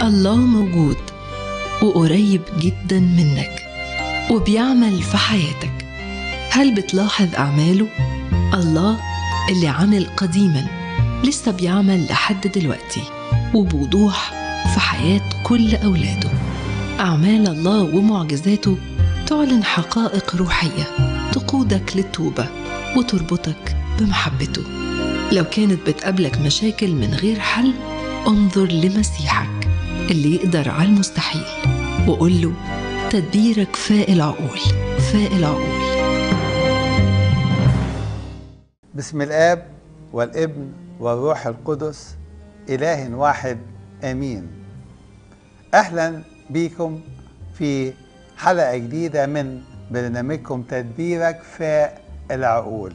الله موجود وقريب جدا منك وبيعمل في حياتك هل بتلاحظ أعماله؟ الله اللي عمل قديما لسه بيعمل لحد دلوقتي وبوضوح في حياة كل أولاده أعمال الله ومعجزاته تعلن حقائق روحية تقودك للتوبة وتربطك بمحبته لو كانت بتقابلك مشاكل من غير حل انظر لمسيحك اللي يقدر على المستحيل وقول له تدبيرك فاء العقول فاء العقول بسم الاب والابن والروح القدس اله واحد امين اهلا بكم في حلقه جديده من برنامجكم تدبيرك فاء العقول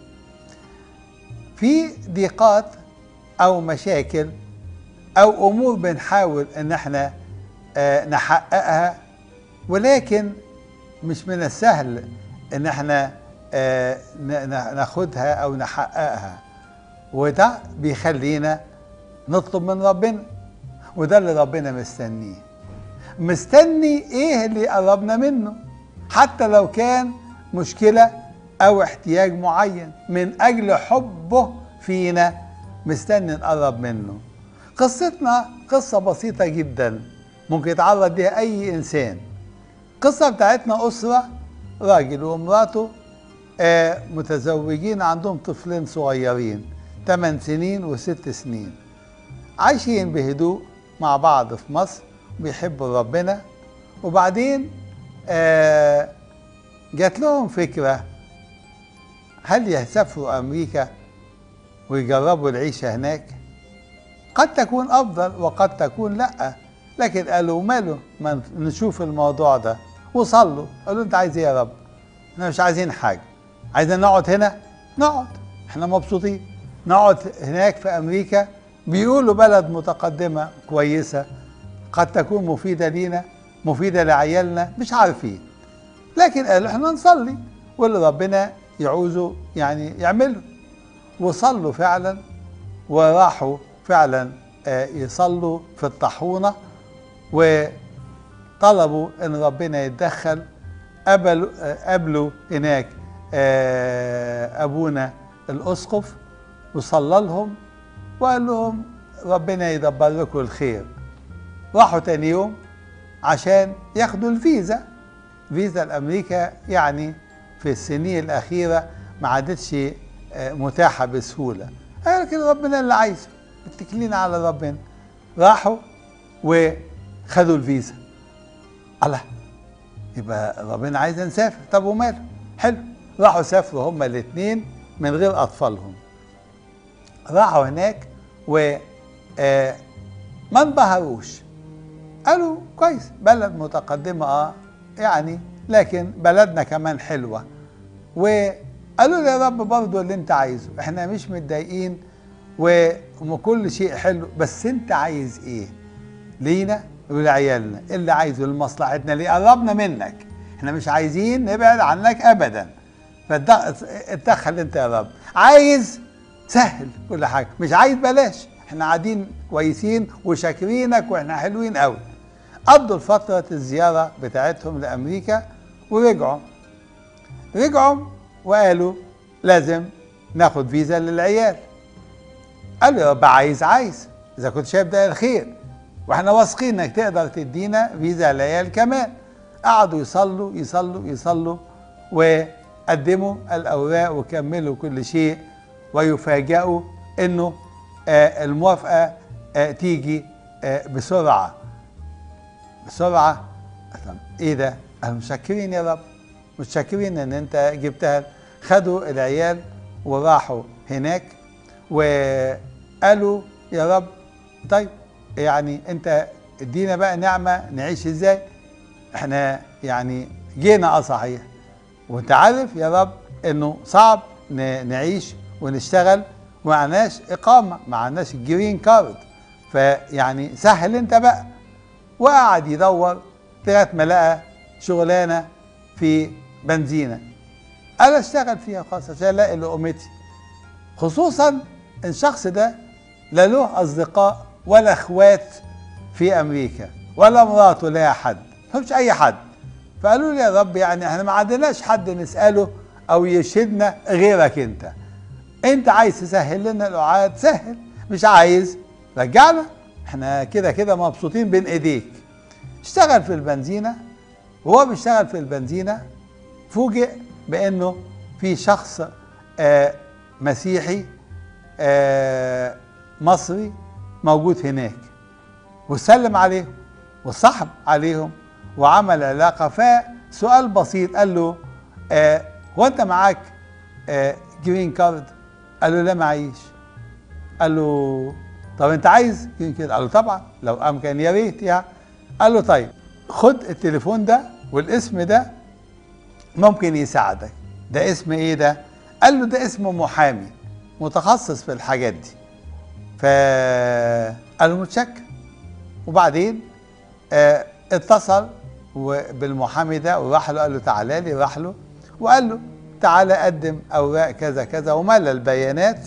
في ضيقات او مشاكل او امور بنحاول ان احنا آه، نحققها ولكن مش من السهل ان احنا آه، ن- ن- ناخدها او نحققها وده بيخلينا نطلب من ربنا وده اللي ربنا مستنيه مستني ايه اللي يقربنا منه حتى لو كان مشكلة او احتياج معين من اجل حبه فينا مستني نقرب منه قصتنا قصة بسيطة جدا ممكن يتعرض ليها اي انسان القصة بتاعتنا اسرة راجل ومراته آه، متزوجين عندهم طفلين صغيرين 8 سنين وست سنين عايشين بهدوء مع بعض في مصر بيحبوا ربنا وبعدين آه جات لهم فكرة هل يسافروا أمريكا ويجربوا العيشة هناك قد تكون أفضل وقد تكون لأ لكن قالوا ماله ما نشوف الموضوع ده وصلوا قالوا أنت عايز إيه يا رب احنا مش عايزين حاجة عايزين نقعد هنا نقعد احنا مبسوطين نقعد هناك في أمريكا بيقولوا بلد متقدمة كويسة قد تكون مفيدة لينا مفيدة لعيالنا مش عارفين لكن قالوا احنا نصلي واللي ربنا يعوزه يعني يعمله وصلوا فعلا وراحوا فعلا آه، يصلوا في الطاحونة وطلبوا ان ربنا يتدخل قبلوا آه، قابلوا هناك آه، ابونا الاسقف وصلى لهم وقال لهم ربنا يدبر لكم الخير راحوا تاني يوم عشان ياخدوا الفيزا فيزا لامريكا يعني في السنين الاخيره ما عادتش آه، متاحه بسهوله قال لكن ربنا اللي عايزه متكلين على ربنا راحوا وخدوا الفيزا الله يبقى ربنا عايز نسافر طب وماله حلو راحوا سافروا هما الاثنين من غير اطفالهم راحوا هناك و آه، ما انبهروش قالوا كويس بلد متقدمة اه يعني لكن بلدنا كمان حلوة وقالوا لي يا رب برضو اللي انت عايزه احنا مش متضايقين و- وكل شيء حلو بس انت عايز ايه لينا ولعيالنا اللي عايزه لمصلحتنا اللي قربنا منك احنا مش عايزين نبعد عنك ابدا فاتدخل انت يا رب عايز سهل كل حاجه مش عايز بلاش احنا قاعدين كويسين وشاكرينك واحنا حلوين قوي قضوا فترة الزيارة بتاعتهم لأمريكا ورجعوا رجعوا وقالوا لازم ناخد فيزا للعيال قالوا يا رب عايز عايز إذا كنت شايف ده الخير واحنا واثقين انك تقدر تدينا فيزا للعيال كمان قعدوا يصلوا يصلوا يصلوا وقدموا الأوراق وكملوا كل شيء ويفاجئوا انه آه، الموافقة آه، تيجي آه، بسرعة بسرعة طب ايه ده؟ قالوا متشكرين يا رب متشكرين ان انت جبتها خدوا العيال وراحوا هناك وقالوا يا رب طيب يعني انت ادينا بقى نعمة نعيش ازاي احنا يعني جينا اه صحيح وانت عارف يا رب انه صعب ن- نعيش ونشتغل ومعناش اقامة معناش الجرين كارد فيعني سهل انت بقى وقعد يدور لغايه ما لقى شغلانه في بنزينه قال اشتغل فيها خلاص عشان الاقي لقمتي خصوصا ان الشخص ده لا له اصدقاء ولا اخوات في امريكا ولا مراته ولا حد مفيش اي حد فقالوا لي يا رب يعني احنا ما عندناش حد نساله او يشهدنا غيرك انت انت عايز تسهل لنا القعاد سهل مش عايز رجعنا احنا كده كده مبسوطين بين ايديك اشتغل في البنزينه وهو بيشتغل في البنزينه فوجئ بانه في شخص آه مسيحي آه مصري موجود هناك وسلم عليهم وصحب عليهم وعمل علاقه فسؤال بسيط قال له آه هو انت معاك آه جرين كارد قال له لا معيش قال له طب انت عايز جرين كارد قال له طبعا لو امكن يا ريت يعني قال له طيب خد التليفون ده والاسم ده ممكن يساعدك ده اسم ايه ده قال له ده اسم محامي متخصص في الحاجات دي فقال له متشكر وبعدين اه اتصل بالمحامي ده وراح له قال له تعالى لي راح له وقال له تعالى قدم اوراق كذا كذا وملى البيانات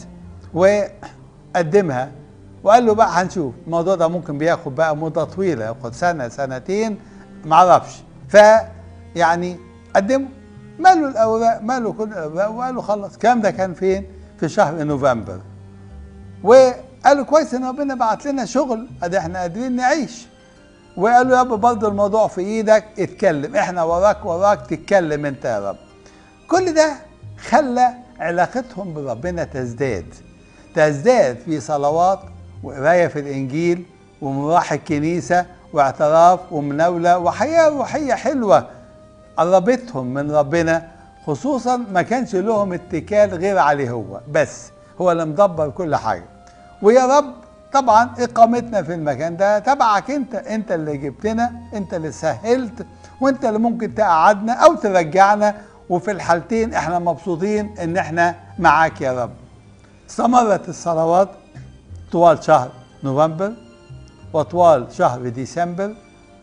وقدمها وقال له بقى هنشوف الموضوع ده ممكن بياخد بقى مده طويله ياخد سنه سنتين معرفش فيعني قدمه ماله الاوراق ماله كل الاوراق وقال له خلص الكلام ده كان فين؟ في شهر نوفمبر وقالوا كويس ان ربنا بعت لنا شغل ادي احنا قادرين نعيش وقال له يا رب برضه الموضوع في ايدك اتكلم احنا وراك وراك تتكلم انت يا رب كل ده خلى علاقتهم بربنا تزداد تزداد في صلوات وقرايه في الانجيل ومراح الكنيسه واعتراف ومناوله وحياه روحيه حلوه قربتهم من ربنا خصوصا ما كانش لهم اتكال غير عليه هو بس هو اللي مدبر كل حاجه ويا رب طبعا اقامتنا في المكان ده تبعك انت انت اللي جبتنا انت اللي سهلت وانت اللي ممكن تقعدنا او ترجعنا وفي الحالتين احنا مبسوطين ان احنا معاك يا رب استمرت الصلوات طوال شهر نوفمبر وطوال شهر ديسمبر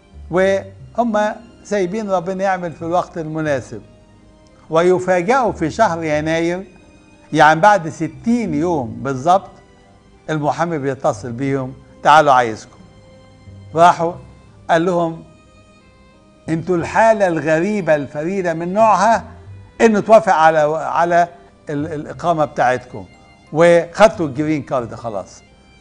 وهم سايبين ربنا يعمل في الوقت المناسب ويفاجئوا في شهر يناير يعني بعد ستين يوم بالظبط المحامي بيتصل بيهم تعالوا عايزكم راحوا قال لهم انتوا الحالة الغريبة الفريدة من نوعها انه توافق على على الاقامة بتاعتكم وخدتوا الجرين كارد خلاص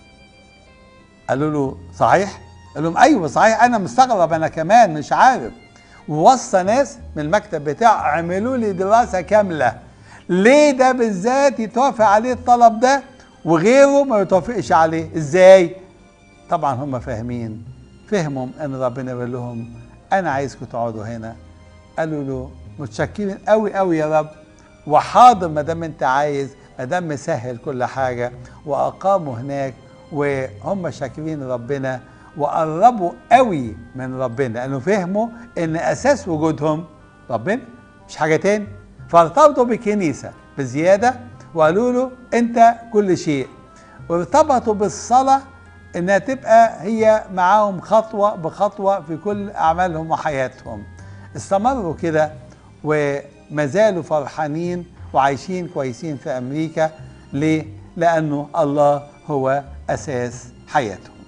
قالوا له صحيح قال لهم ايوه صحيح انا مستغرب انا كمان مش عارف ووصى ناس من المكتب بتاعه اعملوا لي دراسه كامله ليه ده بالذات يتوافق عليه الطلب ده وغيره ما يتوافقش عليه ازاي طبعا هم فاهمين فهموا ان ربنا بيقول لهم انا عايزكم تقعدوا هنا قالوا له متشكرين قوي قوي يا رب وحاضر ما دام انت عايز ما دام مسهل كل حاجه واقاموا هناك وهم شاكرين ربنا وقربوا قوي من ربنا لانه فهموا ان اساس وجودهم ربنا مش حاجه تاني فارتبطوا بالكنيسه بزياده وقالوا له انت كل شيء وارتبطوا بالصلاه انها تبقى هي معاهم خطوه بخطوه في كل اعمالهم وحياتهم استمروا كده وما زالوا فرحانين وعايشين كويسين في امريكا ليه؟ لانه الله هو اساس حياتهم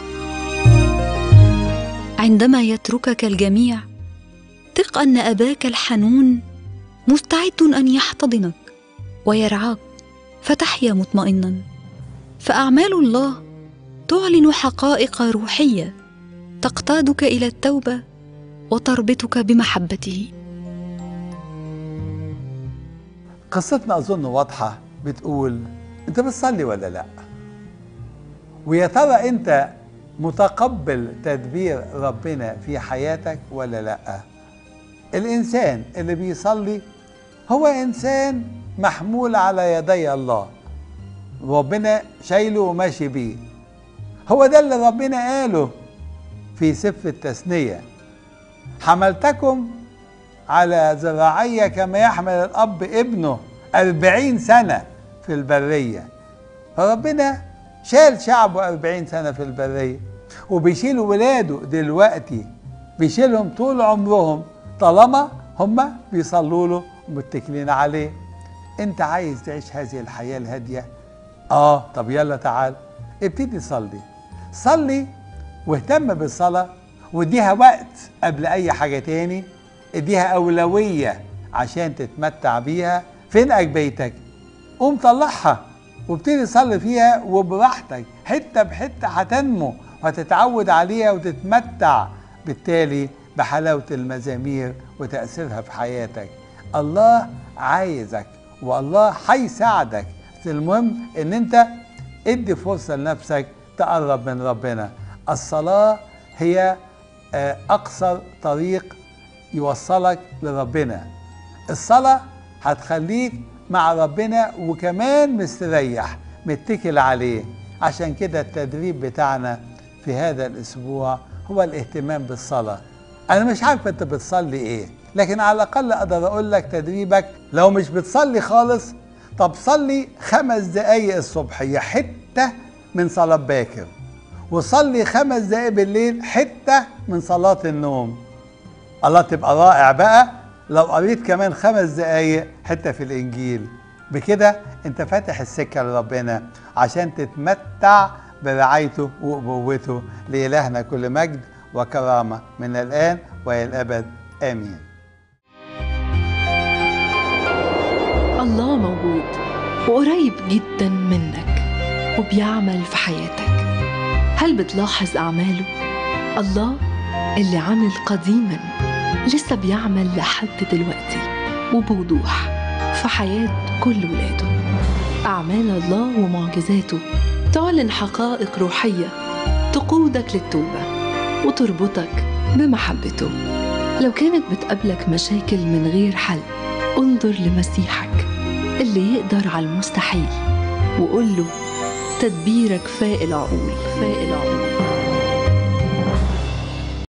عندما يتركك الجميع ثق ان اباك الحنون مستعد ان يحتضنك ويرعاك فتحيا مطمئنا فاعمال الله تعلن حقائق روحيه تقتادك الى التوبه وتربطك بمحبته قصتنا اظن واضحه بتقول انت بتصلي ولا لا ويا ترى انت متقبل تدبير ربنا في حياتك ولا لا الانسان اللي بيصلي هو انسان محمول على يدي الله ربنا شايله وماشي بيه هو ده اللي ربنا قاله في سفر التثنية حملتكم على ذراعية كما يحمل الأب ابنه أربعين سنة في البرية فربنا شال شعبه أربعين سنة في البرية وبيشيل ولاده دلوقتي بيشيلهم طول عمرهم طالما هم بيصلوا له ومتكلين عليه انت عايز تعيش هذه الحياة الهادية اه طب يلا تعال ابتدي صلي صلي واهتم بالصلاة واديها وقت قبل أي حاجة تاني اديها أولوية عشان تتمتع بيها فين بيتك قوم طلعها وابتدي صلي فيها وبراحتك حتة بحتة هتنمو وهتتعود عليها وتتمتع بالتالي بحلاوة المزامير وتأثيرها في حياتك الله عايزك والله هيساعدك المهم ان انت ادي فرصة لنفسك تقرب من ربنا الصلاة هي آه، أقصر طريق يوصلك لربنا الصلاة هتخليك مع ربنا وكمان مستريح متكل عليه عشان كده التدريب بتاعنا في هذا الأسبوع هو الاهتمام بالصلاة أنا مش عارف أنت بتصلي إيه لكن على الأقل أقدر أقول لك تدريبك لو مش بتصلي خالص طب صلي خمس دقايق الصبحية حتة من صلاة باكر وصلي خمس دقايق بالليل حتة من صلاة النوم الله تبقى رائع بقى لو قريت كمان خمس دقايق حتة في الإنجيل بكده أنت فاتح السكة لربنا عشان تتمتع برعايته وأبوته لإلهنا كل مجد وكرامة من الآن وإلى الأبد آمين الله موجود وقريب جدا منك وبيعمل في حياتك هل بتلاحظ أعماله؟ الله اللي عمل قديما لسه بيعمل لحد دلوقتي وبوضوح في حياة كل ولاده أعمال الله ومعجزاته تعلن حقائق روحية تقودك للتوبة وتربطك بمحبته لو كانت بتقابلك مشاكل من غير حل انظر لمسيحك اللي يقدر على المستحيل وقول له تدبيرك فاق العقول فاق العقول